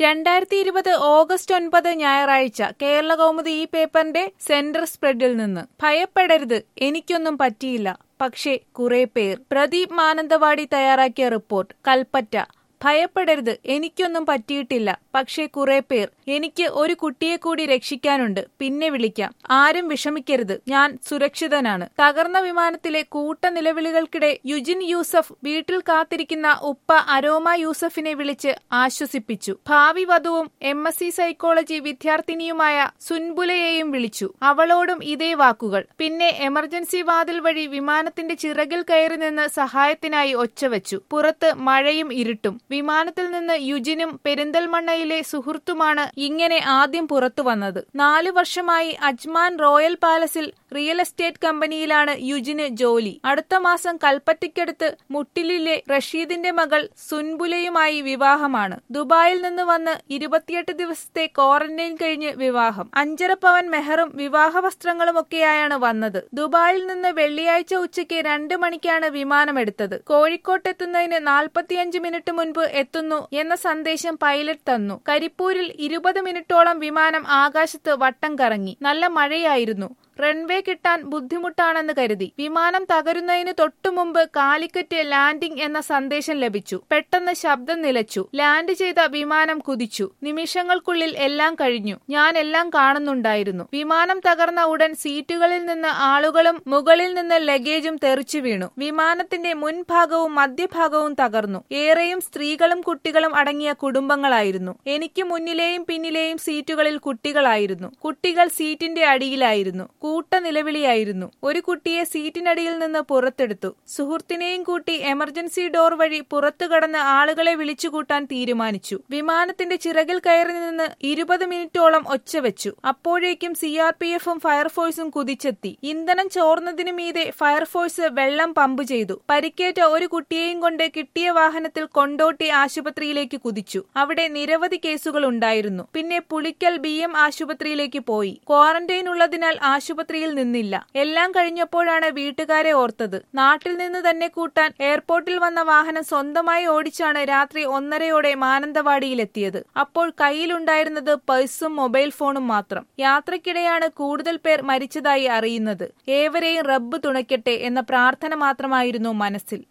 രണ്ടായിരത്തി ഇരുപത് ഓഗസ്റ്റ് ഒൻപത് ഞായറാഴ്ച കേരള കൗമുദി ഈ പേപ്പറിന്റെ സെന്റർ സ്പ്രെഡിൽ നിന്ന് ഭയപ്പെടരുത് എനിക്കൊന്നും പറ്റിയില്ല പക്ഷേ കുറെ പേർ പ്രദീപ് മാനന്തവാടി തയ്യാറാക്കിയ റിപ്പോർട്ട് കൽപ്പറ്റ ഭയപ്പെടരുത് എനിക്കൊന്നും പറ്റിയിട്ടില്ല പക്ഷേ കുറെ പേർ എനിക്ക് ഒരു കുട്ടിയെ കൂടി രക്ഷിക്കാനുണ്ട് പിന്നെ വിളിക്കാം ആരും വിഷമിക്കരുത് ഞാൻ സുരക്ഷിതനാണ് തകർന്ന വിമാനത്തിലെ കൂട്ട നിലവിളികൾക്കിടെ യുജിൻ യൂസഫ് വീട്ടിൽ കാത്തിരിക്കുന്ന ഉപ്പ അരോമ യൂസഫിനെ വിളിച്ച് ആശ്വസിപ്പിച്ചു ഭാവി വധുവും എം എസ് സി സൈക്കോളജി വിദ്യാർത്ഥിനിയുമായ സുൻബുലയെയും വിളിച്ചു അവളോടും ഇതേ വാക്കുകൾ പിന്നെ എമർജൻസി വാതിൽ വഴി വിമാനത്തിന്റെ ചിറകിൽ കയറി നിന്ന് സഹായത്തിനായി ഒച്ചവെച്ചു പുറത്ത് മഴയും ഇരുട്ടും വിമാനത്തിൽ നിന്ന് യുജിനും പെരിന്തൽമണ്ണയിലെ സുഹൃത്തുമാണ് ഇങ്ങനെ ആദ്യം പുറത്തു വന്നത് നാലു വർഷമായി അജ്മാൻ റോയൽ പാലസിൽ റിയൽ എസ്റ്റേറ്റ് കമ്പനിയിലാണ് യുജിന് ജോലി അടുത്ത മാസം കൽപ്പറ്റയ്ക്കടുത്ത് മുട്ടിലിലെ റഷീദിന്റെ മകൾ സുൻബുലയുമായി വിവാഹമാണ് ദുബായിൽ നിന്ന് വന്ന് ഇരുപത്തിയെട്ട് ദിവസത്തെ ക്വാറന്റൈൻ കഴിഞ്ഞ് വിവാഹം അഞ്ചര പവൻ മെഹറും വിവാഹ വസ്ത്രങ്ങളുമൊക്കെയായാണ് വന്നത് ദുബായിൽ നിന്ന് വെള്ളിയാഴ്ച ഉച്ചയ്ക്ക് രണ്ട് മണിക്കാണ് വിമാനമെടുത്തത് കോഴിക്കോട്ടെത്തുന്നതിന് നാൽപ്പത്തിയഞ്ച് മിനിറ്റ് മുൻപ് എത്തുന്നു എന്ന സന്ദേശം പൈലറ്റ് തന്നു കരിപ്പൂരിൽ ഇരുപത് മിനിറ്റോളം വിമാനം ആകാശത്ത് വട്ടം കറങ്ങി നല്ല മഴയായിരുന്നു റൺവേ കിട്ടാൻ ബുദ്ധിമുട്ടാണെന്ന് കരുതി വിമാനം തകരുന്നതിന് തൊട്ടുമുമ്പ് കാലിക്കറ്റ് ലാൻഡിംഗ് എന്ന സന്ദേശം ലഭിച്ചു പെട്ടെന്ന് ശബ്ദം നിലച്ചു ലാൻഡ് ചെയ്ത വിമാനം കുതിച്ചു നിമിഷങ്ങൾക്കുള്ളിൽ എല്ലാം കഴിഞ്ഞു ഞാൻ എല്ലാം കാണുന്നുണ്ടായിരുന്നു വിമാനം തകർന്ന ഉടൻ സീറ്റുകളിൽ നിന്ന് ആളുകളും മുകളിൽ നിന്ന് ലഗേജും തെറിച്ചു വീണു വിമാനത്തിന്റെ മുൻഭാഗവും മധ്യഭാഗവും തകർന്നു ഏറെയും സ്ത്രീകളും കുട്ടികളും അടങ്ങിയ കുടുംബങ്ങളായിരുന്നു എനിക്ക് മുന്നിലെയും പിന്നിലെയും സീറ്റുകളിൽ കുട്ടികളായിരുന്നു കുട്ടികൾ സീറ്റിന്റെ അടിയിലായിരുന്നു കൂട്ട നിലവിളിയായിരുന്നു ഒരു കുട്ടിയെ സീറ്റിനടിയിൽ നിന്ന് പുറത്തെടുത്തു സുഹൃത്തിനെയും കൂട്ടി എമർജൻസി ഡോർ വഴി പുറത്തു കടന്ന് ആളുകളെ വിളിച്ചുകൂട്ടാൻ തീരുമാനിച്ചു വിമാനത്തിന്റെ ചിറകിൽ കയറി നിന്ന് ഇരുപത് മിനിറ്റോളം ഒച്ചവെച്ചു അപ്പോഴേക്കും സി ആർ പി എഫും ഫയർഫോഴ്സും കുതിച്ചെത്തി ഇന്ധനം ചോർന്നതിനു മീതെ ഫയർഫോഴ്സ് വെള്ളം പമ്പ് ചെയ്തു പരിക്കേറ്റ ഒരു കുട്ടിയെയും കൊണ്ട് കിട്ടിയ വാഹനത്തിൽ കൊണ്ടോട്ടി ആശുപത്രിയിലേക്ക് കുതിച്ചു അവിടെ നിരവധി കേസുകൾ ഉണ്ടായിരുന്നു പിന്നെ പുളിക്കൽ ബി എം ആശുപത്രിയിലേക്ക് പോയി ക്വാറന്റൈൻ ഉള്ളതിനാൽ ആശുപത്രിയിൽ നിന്നില്ല എല്ലാം കഴിഞ്ഞപ്പോഴാണ് വീട്ടുകാരെ ഓർത്തത് നാട്ടിൽ നിന്ന് തന്നെ കൂട്ടാൻ എയർപോർട്ടിൽ വന്ന വാഹനം സ്വന്തമായി ഓടിച്ചാണ് രാത്രി ഒന്നരയോടെ മാനന്തവാടിയിലെത്തിയത് അപ്പോൾ കയ്യിലുണ്ടായിരുന്നത് പേഴ്സും മൊബൈൽ ഫോണും മാത്രം യാത്രക്കിടെയാണ് കൂടുതൽ പേർ മരിച്ചതായി അറിയുന്നത് ഏവരെയും റബ്ബ് തുണയ്ക്കട്ടെ എന്ന പ്രാർത്ഥന മാത്രമായിരുന്നു മനസ്സിൽ